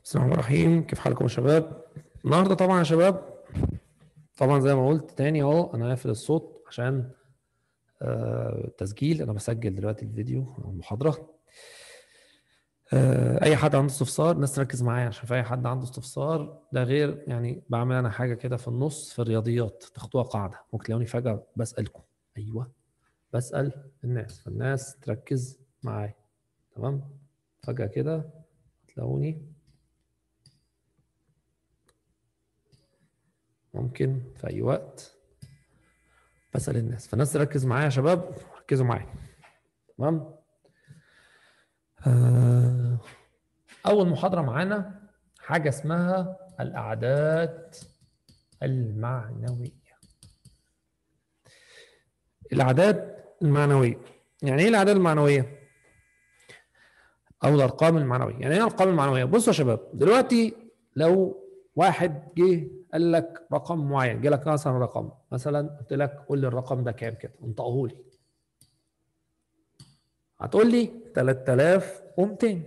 بسم الله الرحمن الرحيم كيف حالكم يا شباب النهارده طبعا يا شباب طبعا زي ما قلت تاني اهو انا قافل الصوت عشان آه، تسجيل انا بسجل دلوقتي الفيديو أو المحاضره آه، اي حد عنده استفسار الناس تركز معايا عشان في اي حد عنده استفسار ده غير يعني بعمل انا حاجه كده في النص في الرياضيات تاخدوها قاعده ممكن تلاقوني فجاه بسالكم ايوه بسال الناس فالناس تركز معايا تمام فجاه كده تلاقوني ممكن في اي وقت بسال الناس فالناس تركز معايا يا شباب ركزوا معايا تمام آه، اول محاضره معانا حاجه اسمها الاعداد المعنويه الاعداد المعنويه يعني ايه الاعداد المعنويه او الارقام المعنويه يعني ايه الارقام المعنويه بصوا يا شباب دلوقتي لو واحد جه قال لك رقم معين جه لك مثلا رقم مثلا قلت لك قول لي الرقم ده كام كده انطقه لي هتقول لي 3200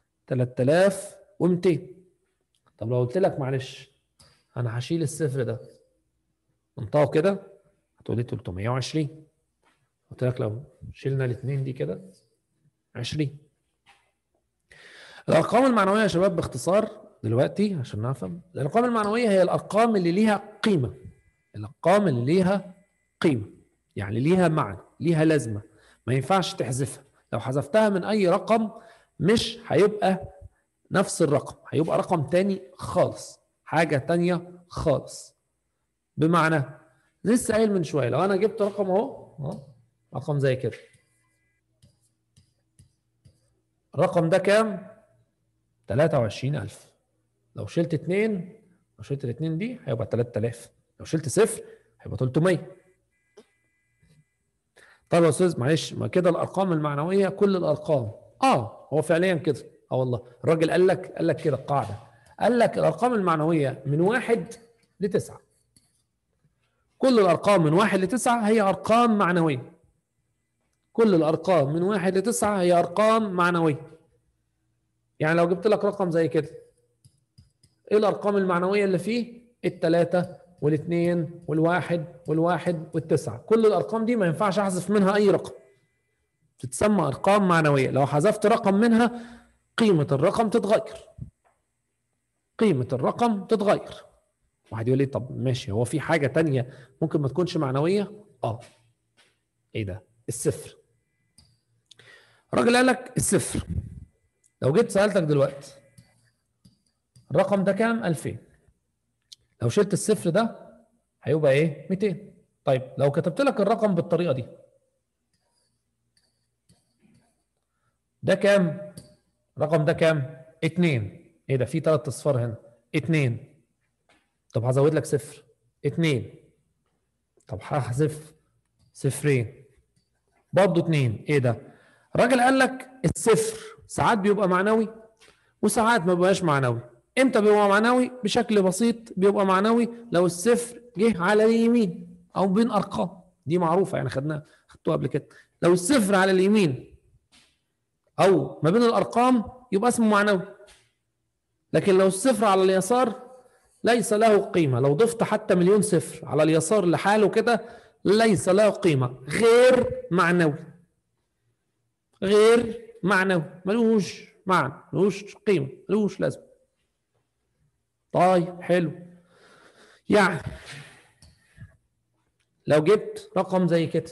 3200 طب لو قلت لك معلش انا هشيل الصفر ده انطقه كده هتقول لي 320 قلت لك لو شلنا الاثنين دي كده 20 الارقام المعنويه يا شباب باختصار دلوقتي عشان نفهم الارقام المعنويه هي الارقام اللي ليها قيمه الارقام اللي ليها قيمه يعني ليها معنى ليها لازمه ما ينفعش تحذفها لو حذفتها من اي رقم مش هيبقى نفس الرقم هيبقى رقم تاني خالص حاجه تانية خالص بمعنى لسه قايل من شويه لو انا جبت رقم اهو اهو رقم زي كده الرقم ده كام 23000 لو شلت 2 لو شلت الاثنين دي هيبقى 3000 لو شلت صفر هيبقى 300 طيب يا استاذ معلش ما كده الارقام المعنويه كل الارقام اه هو فعليا كده اه والله الراجل قال لك قال لك كده قاعده قال لك الارقام المعنويه من واحد لتسعه كل الارقام من واحد لتسعه هي ارقام معنويه كل الارقام من واحد لتسعه هي ارقام معنويه يعني لو جبت لك رقم زي كده ايه الارقام المعنويه اللي فيه الثلاثه والاثنين والواحد والواحد والتسعه كل الارقام دي ما ينفعش احذف منها اي رقم تتسمى ارقام معنويه لو حذفت رقم منها قيمه الرقم تتغير قيمه الرقم تتغير واحد يقول لي طب ماشي هو في حاجه تانية ممكن ما تكونش معنويه اه ايه ده الصفر الراجل قال لك الصفر لو جيت سالتك دلوقتي الرقم ده كام 2000 لو شلت الصفر ده هيبقى ايه 200 طيب لو كتبت لك الرقم بالطريقه دي ده كام الرقم ده كام 2 ايه ده في ثلاث اصفار هنا 2 طب هزود لك صفر 2 طب هحذف صفرين برضه 2 ايه ده الراجل قال لك الصفر ساعات بيبقى معنوي وساعات ما بيبقاش معنوي امتى بيبقى معنوي بشكل بسيط بيبقى معنوي لو الصفر جه على اليمين او بين ارقام دي معروفه يعني خدناها خدتوها قبل كده لو الصفر على اليمين او ما بين الارقام يبقى اسمه معنوي لكن لو الصفر على اليسار ليس له قيمه لو ضفت حتى مليون صفر على اليسار لحاله كده ليس له قيمه غير معنوي غير معنوي ملوش معنى ملوش قيمه ملوش لازمه طيب حلو يعني لو جبت رقم زي كده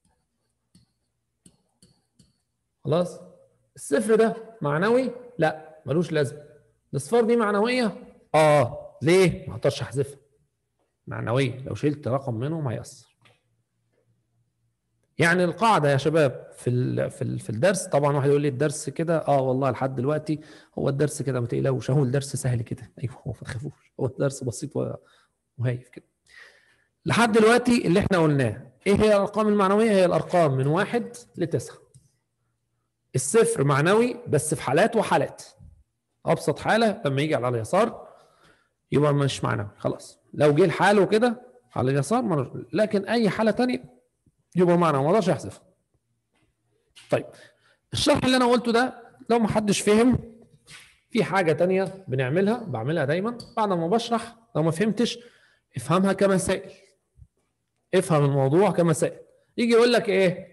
خلاص الصفر ده معنوي لا ملوش لازمه الاصفار دي معنويه اه ليه ما اقدرش احذفها معنويه لو شلت رقم منهم هيأثر يعني القاعده يا شباب في ال في ال في الدرس طبعا واحد يقول لي الدرس كده اه والله لحد دلوقتي هو الدرس كده ما تقلقوش هو الدرس سهل كده ايوه هو ما تخافوش هو الدرس بسيط وهايف كده لحد دلوقتي اللي احنا قلناه ايه هي الارقام المعنويه هي الارقام من واحد لتسعه الصفر معنوي بس في حالات وحالات ابسط حاله لما يجي على اليسار يبقى مش معنوي خلاص لو جه لحاله كده على اليسار ملوش لكن اي حاله تانية يبقى معنى ما اقدرش احذفها طيب الشرح اللي انا قلته ده لو ما حدش فهم في حاجه تانية بنعملها بعملها دايما بعد ما بشرح لو ما فهمتش افهمها كمسائل افهم الموضوع كمسائل يجي يقول لك ايه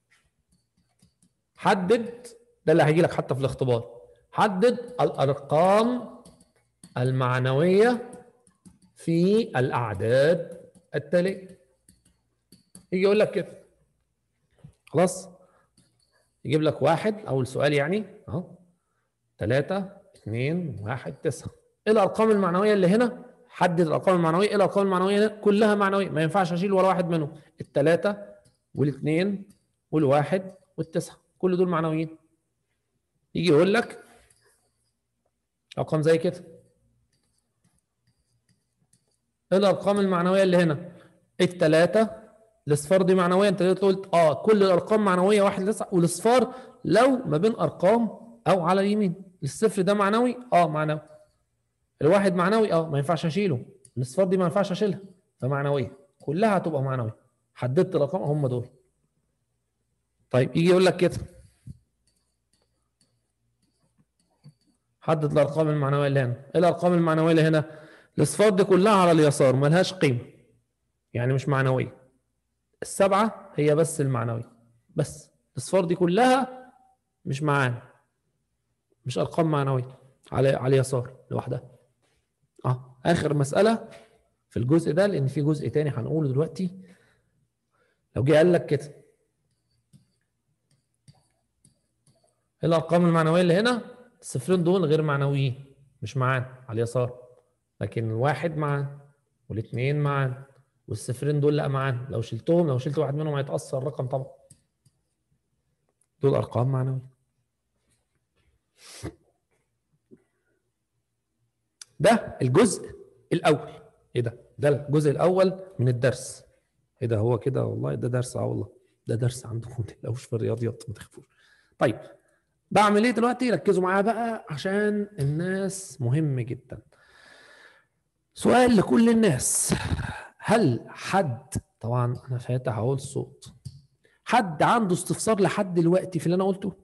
حدد ده اللي هيجي لك حتى في الاختبار حدد الارقام المعنويه في الاعداد التاليه يجي يقول لك كده خلاص يجيب لك واحد اول سؤال يعني اهو 3 2 1 9 ايه الارقام المعنويه اللي هنا حدد الارقام المعنويه ايه الارقام المعنويه هنا كلها معنويه ما ينفعش اشيل ولا واحد منهم الثلاثه والاثنين والواحد والتسعه كل دول معنويين يجي يقول لك ارقام زي كده ايه الارقام المعنويه اللي هنا الثلاثه الاصفار دي معنويه انت قلت اه كل الارقام معنويه واحد لتسعه والاصفار لو ما بين ارقام او على اليمين الصفر ده معنوي اه معنوي الواحد معنوي اه ما ينفعش اشيله الاصفار دي ما ينفعش اشيلها فمعنويه كلها هتبقى معنويه حددت الارقام هم دول طيب يجي يقول لك كده حدد الارقام المعنويه اللي هنا ايه الارقام المعنويه اللي هنا الاصفار دي كلها على اليسار ملهاش قيمه يعني مش معنويه السبعه هي بس المعنويه بس الاصفار دي كلها مش معانا مش ارقام معنويه على على اليسار لوحدها اه اخر مساله في الجزء ده لان في جزء تاني هنقوله دلوقتي لو جه قال لك كده ايه الارقام المعنويه اللي هنا الصفرين دول غير معنويين مش معانا على اليسار لكن الواحد معانا والاثنين معانا والصفرين دول لا معانا لو شلتهم لو شلت واحد منهم هيتاثر الرقم طبعا دول ارقام معنويه ده الجزء الاول ايه ده ده الجزء الاول من الدرس ايه ده هو كده والله ده درس اه والله ده درس عندكم ما تقلقوش في الرياضيات ما تخافوش طيب بعمل ايه دلوقتي ركزوا معايا بقى عشان الناس مهم جدا سؤال لكل الناس هل حد طبعا انا فاتح اهو الصوت حد عنده استفسار لحد دلوقتي في اللي انا قلته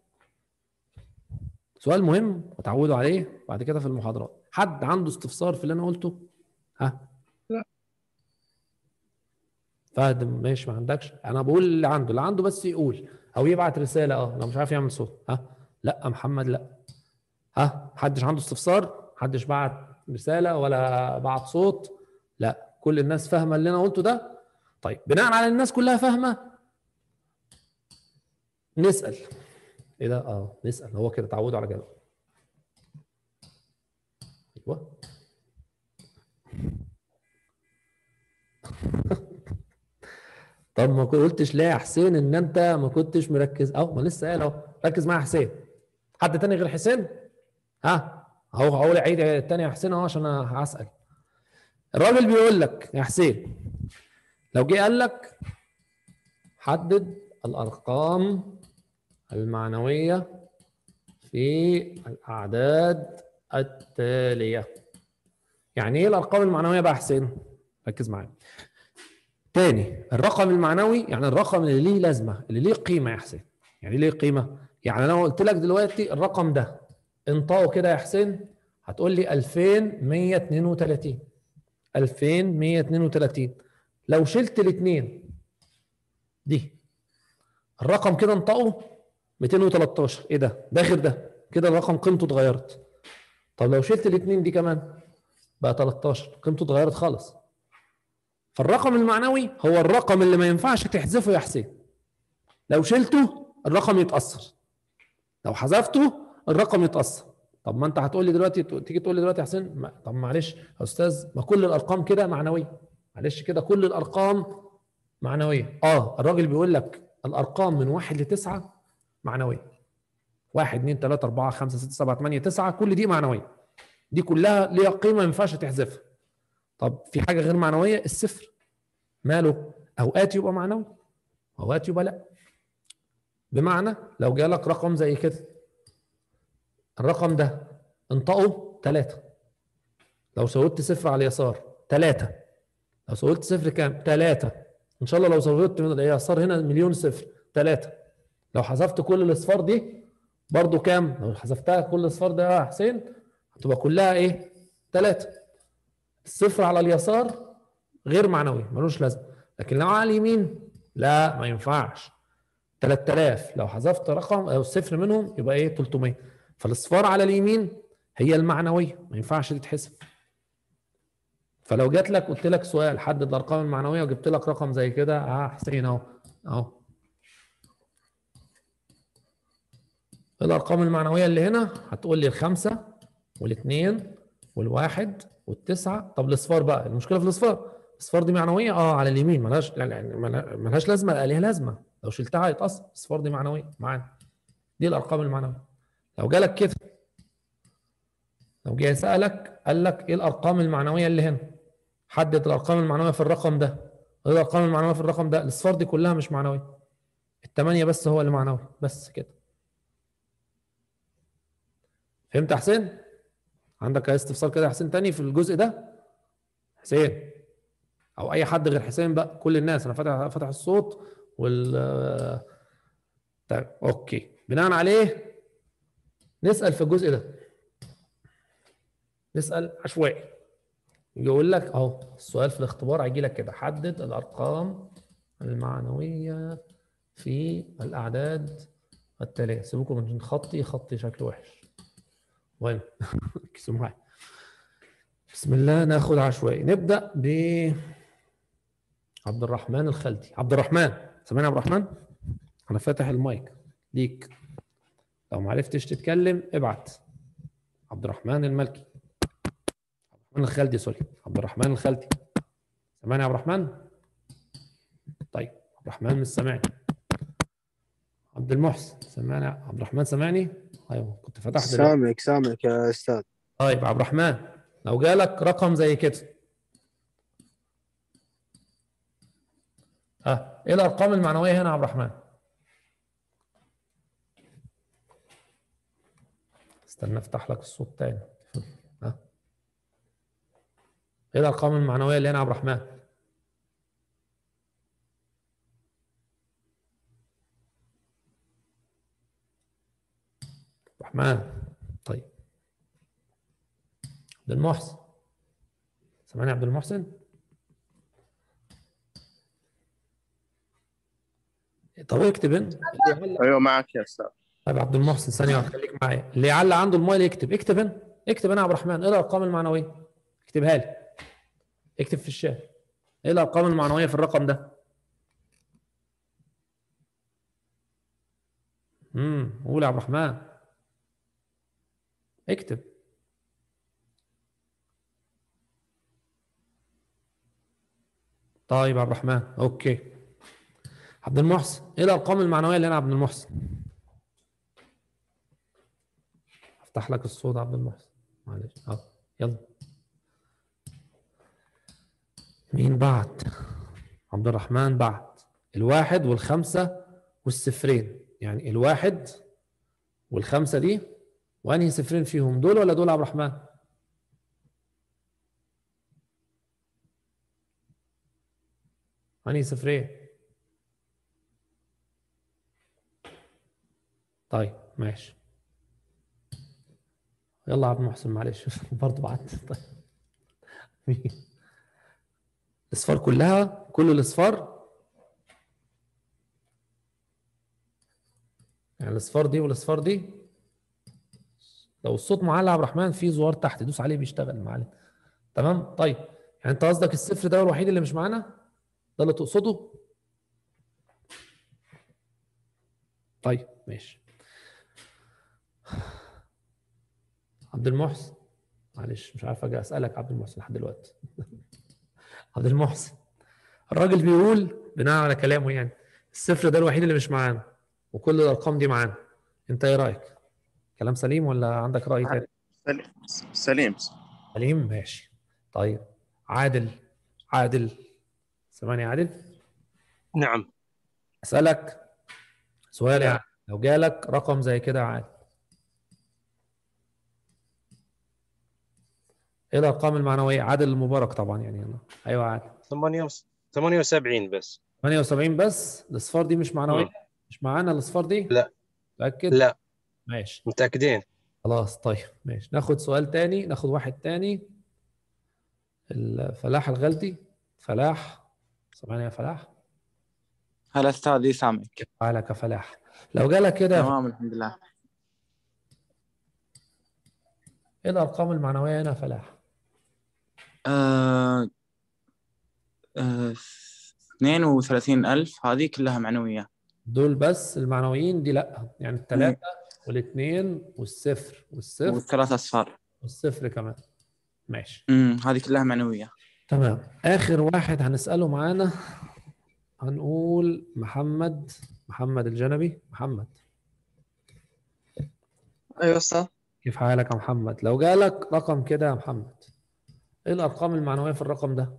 سؤال مهم وتعودوا عليه بعد كده في المحاضرات حد عنده استفسار في اللي انا قلته ها لا. فهد ماشي ما عندكش انا بقول اللي عنده اللي عنده بس يقول او يبعت رساله اه لو مش عارف يعمل صوت ها لا محمد لا ها محدش عنده استفسار محدش بعت رساله ولا بعت صوت لا كل الناس فاهمه اللي انا قلته ده طيب بناء على الناس كلها فاهمه نسال ايه ده اه نسال هو كده تعودوا على كده ايوه طب ما قلتش ليه يا حسين ان انت ما كنتش مركز اهو ما لسه قال اهو ركز معايا يا حسين حد تاني غير حسين ها اهو هقول عيد التاني يا حسين اهو عشان انا هسال الراجل بيقول لك يا حسين لو جه قال لك حدد الارقام المعنويه في الاعداد التاليه يعني ايه الارقام المعنويه بقى يا حسين ركز معايا تاني الرقم المعنوي يعني الرقم اللي ليه لازمه اللي ليه قيمه يا حسين يعني ليه قيمه يعني انا قلت لك دلوقتي الرقم ده انطقه كده يا حسين هتقول لي 2132 2132 لو شلت الاثنين دي الرقم كده انطقه 213 ايه ده ده غير ده كده الرقم قيمته اتغيرت طب لو شلت الاثنين دي كمان بقى 13 قيمته اتغيرت خالص فالرقم المعنوي هو الرقم اللي ما ينفعش تحذفه يا حسين لو شلته الرقم يتأثر لو حذفته الرقم يتأثر طب ما انت هتقول لي دلوقتي تيجي تقول لي دلوقتي يا حسين ما طب معلش يا استاذ ما كل الارقام كده معنويه معلش كده كل الارقام معنويه اه الراجل بيقول لك الارقام من واحد لتسعه معنويه واحد اثنين ثلاثة أربعة خمسة ستة سبعة ثمانية تسعة كل دي معنوية دي كلها ليها قيمة ما ينفعش تحذفها طب في حاجة غير معنوية الصفر ماله أوقات يبقى معنوي أوقات يبقى لا بمعنى لو جالك رقم زي كده الرقم ده انطقه ثلاثة لو سويت صفر على اليسار ثلاثة لو سويت صفر كام؟ ثلاثة إن شاء الله لو سويت من اليسار هنا مليون صفر ثلاثة لو حذفت كل الأصفار دي برضو كام؟ لو حذفتها كل الأصفار ده يا حسين تبقى كلها ايه ثلاثة الصفر على اليسار غير معنوي ملوش لازمه لكن لو على اليمين لا ما ينفعش 3000 لو حذفت رقم او صفر منهم يبقى ايه 300 فالاصفار على اليمين هي المعنويه ما ينفعش تتحسب فلو جات لك قلت لك سؤال حدد الارقام المعنويه وجبت لك رقم زي كده اه حسين اهو اهو الارقام المعنويه اللي هنا هتقول لي الخمسه والاثنين والواحد والتسعه طب الاصفار بقى المشكله في الاصفار الاصفار دي معنويه اه على اليمين ملهاش يعني ملهاش لازمه لا ليها لازمه لو شلتها هيتاثر الاصفار دي معنويه معانا دي الارقام المعنويه لو جالك كده لو جه سالك قال لك ايه الارقام المعنويه اللي هنا حدد الارقام المعنويه في الرقم ده ايه الارقام المعنويه في الرقم ده الاصفار دي كلها مش معنويه الثمانيه بس هو اللي معنوي بس كده فهمت يا حسين عندك اي استفسار كده يا حسين تاني في الجزء ده حسين او اي حد غير حسين بقى كل الناس انا فاتح فاتح الصوت وال طيب اوكي بناء عليه نسال في الجزء ده نسال عشوائي يقول لك اهو السؤال في الاختبار هيجي لك كده حدد الارقام المعنويه في الاعداد التاليه سيبوكم من خطي خطي شكله وحش وين ركزوا معايا بسم الله ناخد عشوائي نبدا ب عبد الرحمن الخلدي عبد الرحمن سامعني يا عبد الرحمن انا فاتح المايك ليك لو ما عرفتش تتكلم ابعت عبد الرحمن الملكي عبد الرحمن الخلدي سوري عبد الرحمن الخلدي سامعني يا عبد الرحمن طيب عبد الرحمن مش سامعني عبد المحسن سامعني عبد الرحمن سامعني ايوه كنت فتحت سامعك سامعك يا استاذ طيب عبد الرحمن لو جالك رقم زي كده ها ايه الارقام المعنويه هنا يا عبد الرحمن استنى افتح لك الصوت تاني ها ايه الارقام المعنويه اللي هنا يا عبد الرحمن الرحمن طيب عبد المحسن سامعني عبد المحسن طب اكتب انت ايوه معك يا استاذ طيب عبد المحسن ثانيه واحده خليك معايا اللي يعلق عنده الموبايل يكتب اكتب انت اكتب انا يا عبد الرحمن ايه الارقام المعنويه اكتبها لي اكتب في الشات ايه الارقام المعنويه في الرقم ده امم قول يا عبد الرحمن اكتب طيب يا عبد الرحمن اوكي عبد المحسن ايه الارقام المعنويه اللي انا عبد المحسن افتح لك الصوت عبد المحسن معلش اه يلا مين بعت عبد الرحمن بعت الواحد والخمسة والصفرين يعني الواحد والخمسة دي وانهي صفرين فيهم دول ولا دول يا عبد الرحمن انهي صفرين طيب ماشي يلا يا عبد المحسن معلش برضه بعت طيب الاصفار كلها كل الاصفار يعني الاصفار دي والاصفار دي لو الصوت معلق يا عبد الرحمن في زوار تحت دوس عليه بيشتغل معلم تمام طيب يعني انت قصدك الصفر ده الوحيد اللي مش معانا ده اللي تقصده طيب ماشي عبد المحسن معلش مش عارف اجي اسالك عبد المحسن لحد دلوقتي عبد المحسن الراجل بيقول بناء على كلامه يعني الصفر ده الوحيد اللي مش معانا وكل الارقام دي معانا انت ايه رايك كلام سليم ولا عندك راي تاني سليم سليم سليم ماشي طيب عادل عادل سامعني يا عادل نعم اسالك سؤال يعني لو جالك رقم زي كده يا عادل ايه الارقام المعنويه عادل المبارك طبعا يعني أنا. ايوه عادل 78 بس 78 بس الاصفار دي مش معنويه مم. مش معانا الاصفار دي لا. متاكد لا ماشي متاكدين خلاص طيب ماشي ناخد سؤال تاني ناخد واحد تاني الفلاح الغلدي فلاح سامعني يا فلاح هلا استاذي سامعك تعالى كفلاح لو جالك كده تمام الحمد لله ايه الارقام المعنويه هنا يا فلاح آه آه 32 ألف هذه كلها معنوية دول بس المعنويين دي لا يعني الثلاثه والاثنين والصفر والصفر والثلاث أصفار والصفر كمان ماشي امم هذه كلها معنوية تمام اخر واحد هنساله معانا هنقول محمد محمد الجنبي محمد ايوه استاذ كيف حالك يا محمد لو جالك رقم كده يا محمد ايه الارقام المعنويه في الرقم ده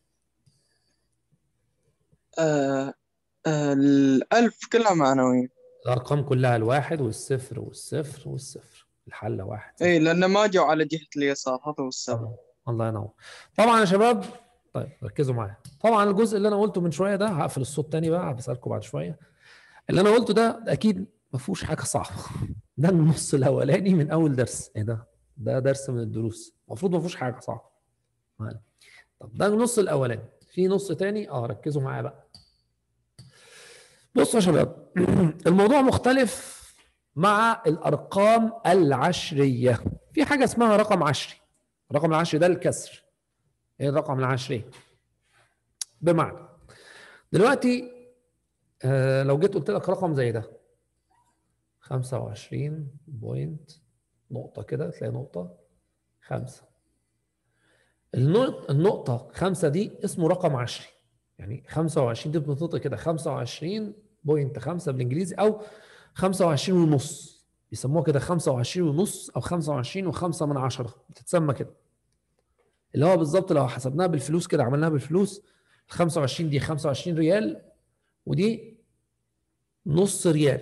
آه آه الألف كلها معنوية الارقام كلها الواحد والصفر والصفر والصفر الحله واحد صفر. اي لأنه ما جو على جهة اليسار هذا هو السبب طبعا الله ينور طبعا يا شباب طيب ركزوا معايا طبعا الجزء اللي انا قلته من شويه ده هقفل الصوت تاني بقى بسالكم بعد شويه اللي انا قلته ده اكيد ما فيهوش حاجه صعبه ده النص الاولاني من اول درس ايه ده ده درس من الدروس المفروض ما فيهوش حاجه صعبه معانا. طب ده النص الاولاني في نص تاني اه ركزوا معايا بقى بصوا يا شباب الموضوع مختلف مع الارقام العشريه في حاجه اسمها رقم عشري الرقم العشري ده الكسر ايه الرقم العشري بمعنى دلوقتي آه لو جيت قلت لك رقم زي ده 25 بوينت نقطة كده تلاقي نقطة خمسة النقطة النقطة خمسة دي اسمه رقم عشري يعني 25 دي بتنطق كده 25 بوينت خمسة بالانجليزي او 25 ونص بيسموها كده 25 ونص او 25 وخمسة من عشرة بتتسمى كده اللي هو بالظبط لو حسبناها بالفلوس كده عملناها بالفلوس ال 25 دي 25 ريال ودي نص ريال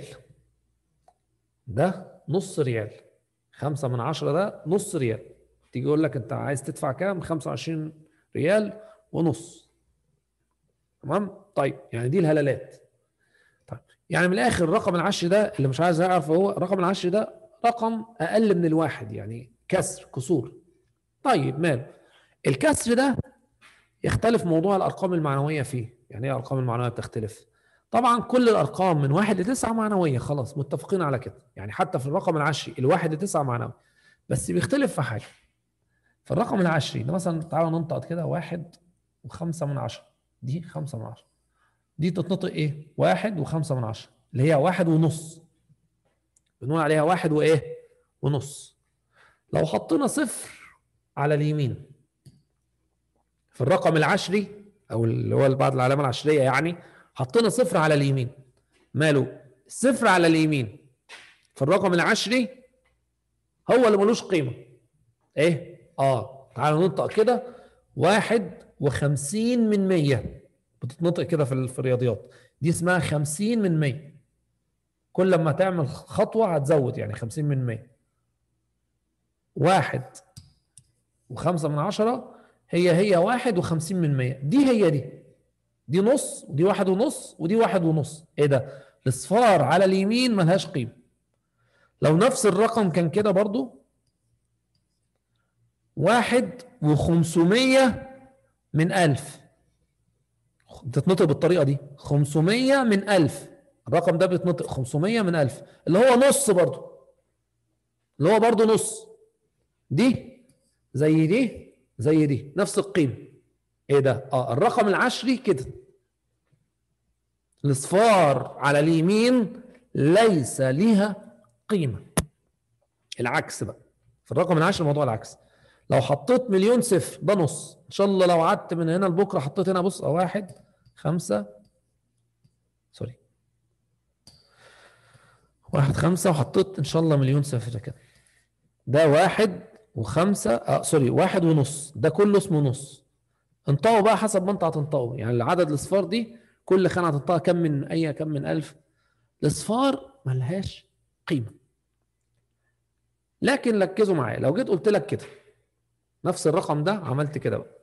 ده نص ريال خمسة من عشرة ده نص ريال تيجي يقول لك انت عايز تدفع كام 25 ريال ونص تمام طيب يعني دي الهلالات طيب يعني من الاخر الرقم العشري ده اللي مش عايز يعرف هو الرقم العشري ده رقم اقل من الواحد يعني كسر كسور طيب مال الكسر ده يختلف موضوع الارقام المعنويه فيه يعني ايه الارقام المعنويه بتختلف طبعا كل الارقام من واحد لتسعه معنويه خلاص متفقين على كده يعني حتى في الرقم العشري الواحد لتسعه معنوي بس بيختلف في حاجه في الرقم العشري ده مثلا تعالوا ننطق كده واحد وخمسة من عشرة دي خمسة من عشرة دي تتنطق ايه؟ واحد وخمسة من عشرة اللي هي واحد ونص بنقول عليها واحد وايه؟ ونص لو حطينا صفر على اليمين في الرقم العشري او اللي هو اللي بعد العلامه العشريه يعني حطينا صفر على اليمين ماله صفر على اليمين في الرقم العشري هو اللي ملوش قيمه ايه اه تعالوا ننطق كده واحد وخمسين من مية بتتنطق كده في ال- في الرياضيات دي اسمها خمسين من مية كل لما تعمل خطوة هتزود يعني خمسين من مية واحد وخمسة من عشرة هي هي واحد وخمسين من مية دي هي دي دي نص ودي واحد ونص ودي واحد ونص ايه ده الاصفار على اليمين ملهاش قيمة لو نفس الرقم كان كده برضو واحد وخمسمية من ألف بتتنطق بالطريقة دي خمسمية من ألف الرقم ده بيتنطق خمسمية من ألف اللي هو نص برضو اللي هو برضو نص دي زي دي زي دي نفس القيمة ايه ده اه الرقم العشري كده الاصفار على اليمين ليس لها قيمة العكس بقى في الرقم العشري الموضوع العكس لو حطيت مليون صفر ده نص ان شاء الله لو قعدت من هنا لبكره حطيت هنا بص واحد خمسة سوري واحد خمسة وحطيت ان شاء الله مليون صفر كده ده واحد وخمسة اه سوري واحد ونص ده كله اسمه نص انطقوا بقى حسب ما انت هتنطقه يعني عدد الاصفار دي كل خانة هتنطقها كم من اي كم من الف الاصفار ملهاش قيمة لكن ركزوا معايا لو جيت قلت لك كده نفس الرقم ده عملت كده بقى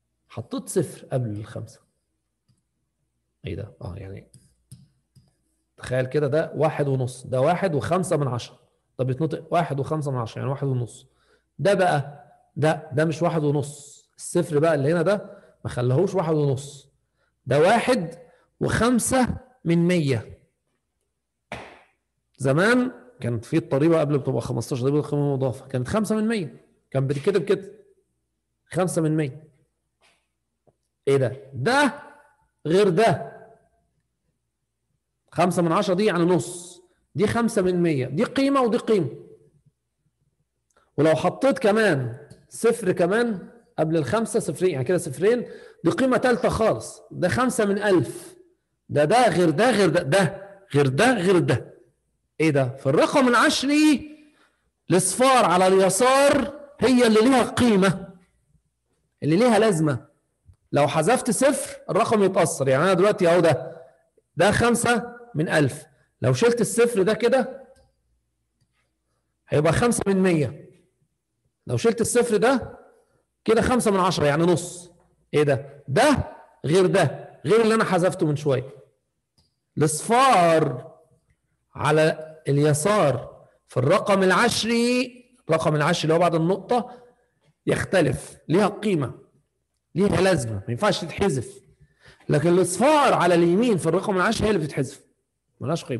حطيت صفر قبل الخمسة ايه ده اه يعني تخيل كده ده واحد ونص ده واحد وخمسة من عشرة ده بيتنطق واحد وخمسة من عشرة يعني واحد ونص ده بقى ده ده مش واحد ونص الصفر بقى اللي هنا ده ما خلاهوش واحد ونص ده واحد وخمسة من مية زمان كانت في الضريبة قبل بتبقى 15 ضريبة القيمة المضافة كانت خمسة من مية كان بتتكتب كده خمسة من مية ايه ده ده غير ده خمسة من عشرة دي يعني نص دي خمسة من مية دي قيمة ودي قيمة ولو حطيت كمان صفر كمان قبل الخمسة صفرين يعني كده صفرين دي قيمة تالتة خالص ده خمسة من ألف ده ده غير ده غير ده ده غير ده غير ده ايه ده في الرقم العشري الاصفار على اليسار هي اللي ليها قيمة اللي ليها لازمة لو حذفت صفر الرقم يتأثر يعني أنا دلوقتي أهو ده ده خمسة من ألف لو شلت الصفر ده كده هيبقى خمسة من مية لو شلت الصفر ده كده خمسة من عشرة يعني نص ايه ده ده غير ده غير اللي انا حذفته من شوية الاصفار على اليسار في الرقم العشري الرقم العشري اللي هو بعد النقطة يختلف ليها قيمة ليها لازمة ما ينفعش تتحذف لكن الاصفار على اليمين في الرقم العشري هي اللي بتتحذف ملهاش قيمة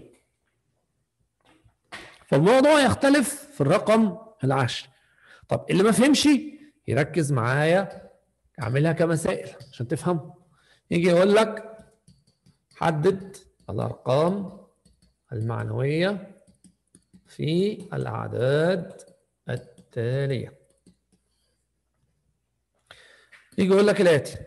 فالموضوع يختلف في الرقم العشري طب اللي ما فهمش يركز معايا اعملها كمسائل عشان تفهم يجي يقول لك حدد الارقام المعنويه في الاعداد التاليه يجي يقول لك الاتي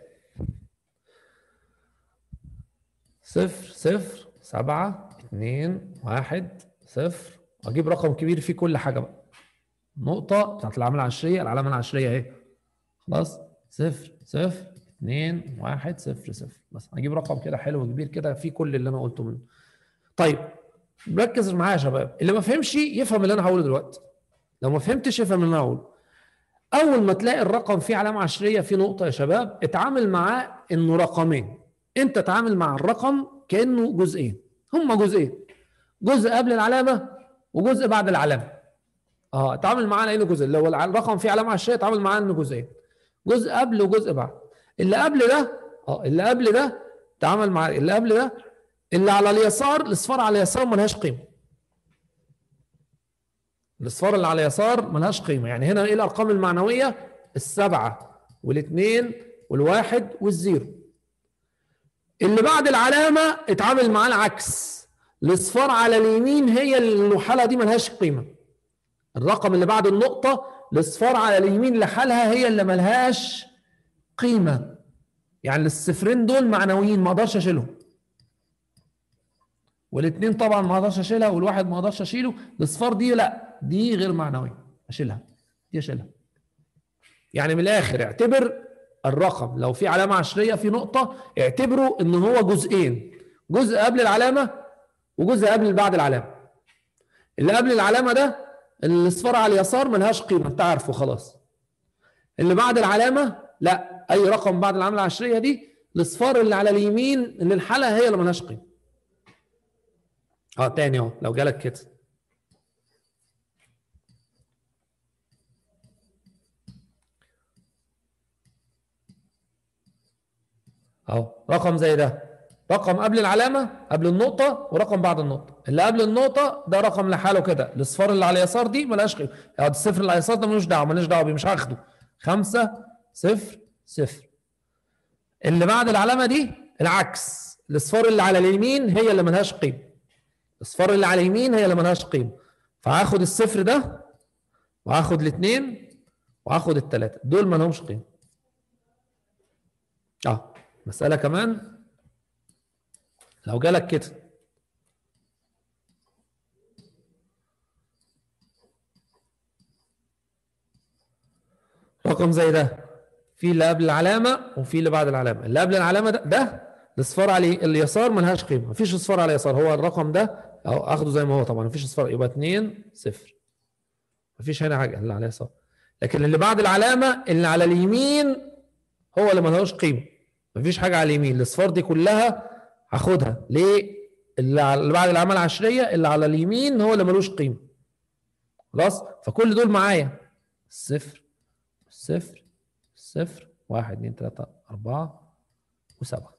صفر صفر سبعة اتنين واحد صفر واجيب رقم كبير فيه كل حاجة بقى نقطة بتاعت العلامة العشرية العلامة العشرية اهي خلاص صفر صفر اتنين واحد صفر صفر بس هجيب رقم كده حلو كبير كده فيه كل اللي انا قلته منه طيب ركز معايا يا شباب اللي ما فهمش يفهم اللي انا هقوله دلوقتي لو ما فهمتش يفهم اللي انا هقوله اول ما تلاقي الرقم فيه علامه عشريه فيه نقطه يا شباب اتعامل معاه انه رقمين انت تعامل مع الرقم كانه جزئين هما جزئين جزء قبل العلامه وجزء بعد العلامه اه اتعامل معاه على انه جزء لو الرقم فيه علامه عشريه اتعامل معاه انه جزئين جزء قبل وجزء بعد اللي قبل ده اه اللي قبل ده تعامل مع اللي قبل ده اللي على اليسار الاصفار على اليسار ملهاش قيمه الاصفار اللي على اليسار ملهاش قيمه يعني هنا ايه الارقام المعنويه السبعه والاثنين والواحد والزيرو اللي بعد العلامه اتعامل معاه العكس الاصفار على اليمين هي اللي الحاله دي ملهاش قيمه الرقم اللي بعد النقطه الاصفار على اليمين لحالها هي اللي ملهاش قيمه يعني الصفرين دول معنويين ما اقدرش اشيلهم والاثنين طبعا ما اقدرش اشيلها والواحد ما اقدرش اشيله الاصفار دي لا دي غير معنويه اشيلها دي اشيلها يعني من الاخر اعتبر الرقم لو في علامه عشريه في نقطه اعتبره ان هو جزئين جزء قبل العلامه وجزء قبل بعد العلامه اللي قبل العلامه ده الاصفار على اليسار ملهاش قيمه انت عارفه خلاص اللي بعد العلامه لا اي رقم بعد العلامه العشريه دي الاصفار اللي على اليمين اللي الحاله هي اللي ملهاش قيمه اه تاني اهو لو جالك كده اهو رقم زي ده رقم قبل العلامه قبل النقطه ورقم بعد النقطه اللي قبل النقطه ده رقم لحاله كده الاصفار اللي على اليسار دي ملهاش قيمه يعني الصفر اللي على اليسار ده ملوش دعوه ماليش دعوه بيه مش هاخده خمسة صفر صفر اللي بعد العلامه دي العكس الاصفار اللي على اليمين هي اللي ملهاش قيمه الاصفار اللي على اليمين هي اللي ملهاش قيمه فهاخد الصفر ده وهاخد الاثنين وهاخد الثلاثه دول ما لهمش قيمه اه مساله كمان لو جالك كده رقم زي ده في اللي قبل العلامه وفي اللي بعد العلامه اللي قبل العلامه ده ده الاصفار على اليسار ملهاش قيمه مفيش اصفار على اليسار هو الرقم ده اهو اخده زي ما هو طبعا مفيش اصفار يبقى 2 0 مفيش هنا حاجه اللي على اليسار لكن اللي بعد العلامه اللي على اليمين هو اللي ملهوش قيمه مفيش حاجه على اليمين الاصفار دي كلها هاخدها ليه اللي, على اللي بعد العلامه العشريه اللي على اليمين هو اللي ملوش قيمه خلاص فكل دول معايا صفر صفر صفر واحد اتنين تلاته اربعه وسبعه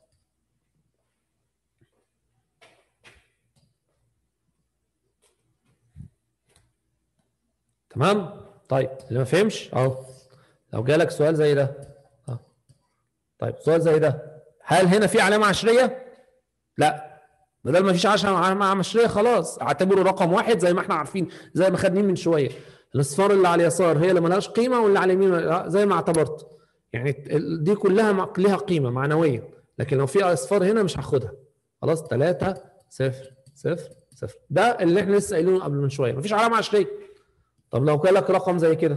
تمام طيب اللي ما فهمش اهو لو جالك سؤال زي ده اه طيب سؤال زي ده هل هنا في علامه عشريه لا بدل ما فيش علامه عشريه خلاص اعتبره رقم واحد زي ما احنا عارفين زي ما خدنين من شويه الاصفار اللي على اليسار هي اللي ملهاش قيمه واللي على اليمين زي ما اعتبرت يعني ال- دي كلها مع- ليها قيمه معنويه لكن لو في اصفار هنا مش هاخدها خلاص 3 0 0 0 ده اللي احنا لسه قايلينه قبل من شويه مفيش علامه عشريه طب لو جالك رقم زي كده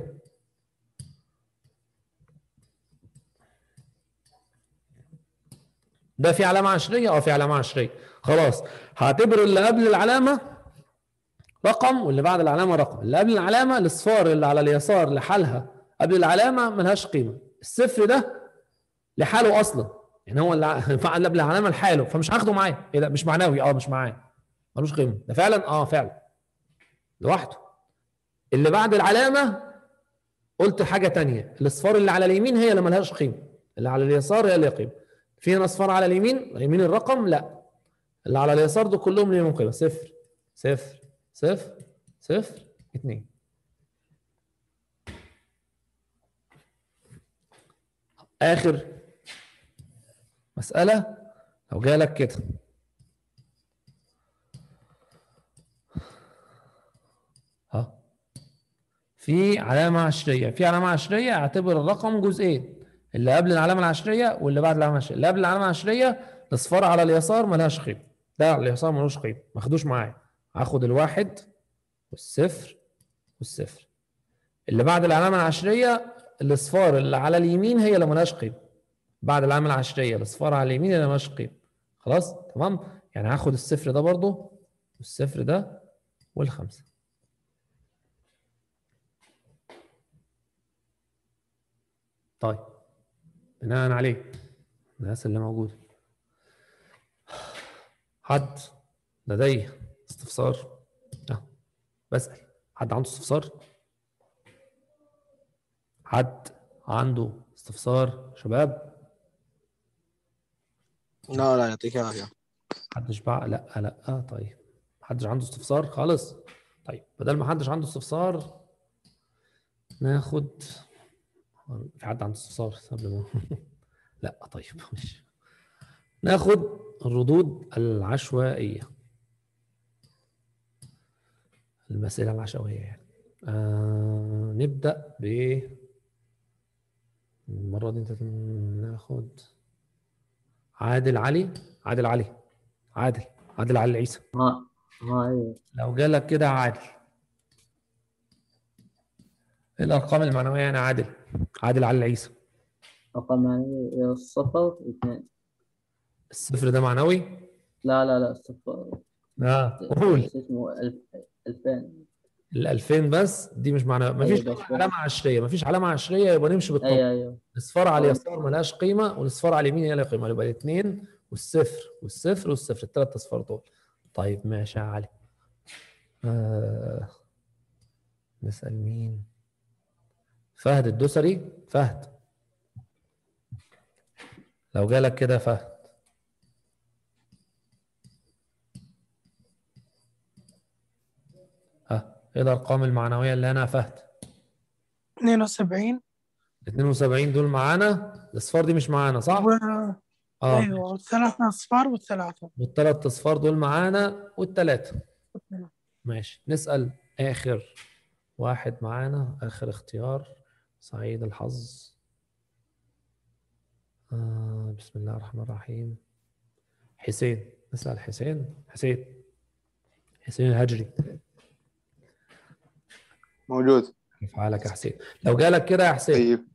ده في علامه عشريه اه في علامه عشريه خلاص هعتبر اللي قبل العلامه رقم واللي بعد العلامه رقم اللي قبل العلامه الاصفار اللي على اليسار لحالها قبل العلامه ملهاش قيمه الصفر ده لحاله اصلا يعني هو اللي ع- فعل قبل العلامه لحاله فمش هاخده معايا ايه ده مش معنوي اه مش معايا ملوش قيمه ده فعلا اه فعلا لوحده اللي بعد العلامه قلت حاجه تانية الاصفار اللي على اليمين هي اللي ملهاش قيمه اللي على اليسار هي اللي ليها قيمه في هنا اصفار على اليمين يمين الرقم لا اللي على اليسار دول كلهم ليهم قيمه صفر صفر صفر صفر اتنين اخر مساله لو جالك كده ها في علامة عشرية في علامة عشرية اعتبر الرقم جزئين اللي قبل العلامة العشرية واللي بعد العلامة العشرية اللي قبل العلامة العشرية الاصفار على اليسار ملهاش قيمة ده على اليسار ملوش قيمة ما خدوش معايا هاخد الواحد والصفر والصفر اللي بعد العلامة العشرية الاصفار اللي على اليمين هي اللي ملهاش قيمة بعد العلامة العشرية الاصفار على اليمين هي اللي ملهاش قيمة خلاص تمام يعني هاخد الصفر ده برضو والصفر ده والخمسة طيب بناء عليه الناس اللي موجودة حد لديه استفسار اه بسأل حد عنده استفسار حد عنده استفسار شباب لا لا يعطيك العافيه محدش بقى لا لا آه طيب محدش عنده استفسار خالص طيب بدل ما حدش عنده استفسار ناخد في حد عنده استفسار قبل ما لا طيب ماشي ناخد الردود العشوائية المسألة العشوائية يعني آه نبدأ ب المرة دي انت ناخد عادل علي عادل علي عادل عادل علي عيسى ها ها ايوه لو جالك كده عادل ايه الارقام المعنويه يعني عادل عادل علي عيسى رقم يعني الصفر اثنين الصفر ده معنوي لا لا لا الصفر اه قول شو اسمه ألف ألفين ال 2000 بس دي مش معنويه مفيش أيوة بس- بس. علامه عشريه مفيش علامه عشريه يبقى نمشي بالطبع ايوه ايوه الاصفار على اليسار ملهاش قيمه والاصفار على اليمين هي لها قيمه يبقى الاثنين والصفر والصفر والصفر الثلاث اصفار دول طيب ماشي يا علي آه. نسال مين فهد الدوسري فهد لو جالك كده فهد ها ايه الارقام المعنويه اللي انا فهد 72 72 دول معانا الاصفار دي مش معانا صح؟ و... اه ايوه والثلاث اصفار والثلاثه والثلاث اصفار دول معانا والثلاثه ماشي نسال اخر واحد معانا اخر اختيار سعيد الحظ آه بسم الله الرحمن الرحيم حسين نسال حسين حسين حسين الهجري موجود كيف حالك يا حسين لو جالك كده يا حسين طيب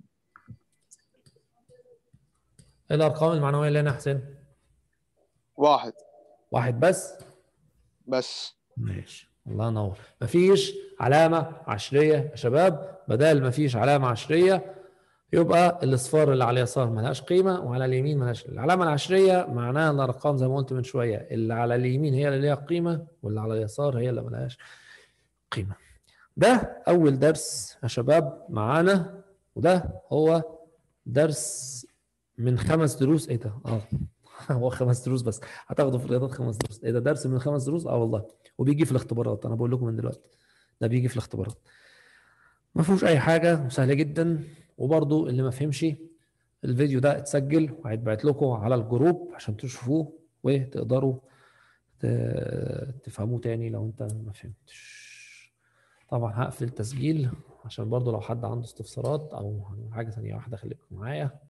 ايه الارقام المعنويه اللي هنا يا حسين واحد واحد بس بس ماشي الله ينور مفيش علامة عشرية يا شباب بدل مفيش علامة عشرية يبقى الاصفار اللي على اليسار ملهاش قيمه وعلى اليمين ملهاش العلامه العشريه معناها الارقام زي ما قلت من شويه اللي على اليمين هي اللي ليها قيمه واللي على اليسار هي اللي ملهاش قيمه ده اول درس يا شباب معانا وده هو درس من خمس دروس ايه ده اه هو خمس دروس بس هتاخده في الرياضات خمس دروس ايه ده درس من خمس دروس اه والله وبيجي في الاختبارات انا بقول لكم من دلوقتي ده بيجي في الاختبارات ما فيهوش اي حاجه وسهله جدا وبرضو اللي ما فهمش الفيديو ده اتسجل وهيتبعت لكم على الجروب عشان تشوفوه وتقدروا ت- تفهموه تاني لو انت ما فهمتش طبعا هقفل التسجيل عشان برضو لو حد عنده استفسارات او حاجه ثانيه واحده خليكم معايا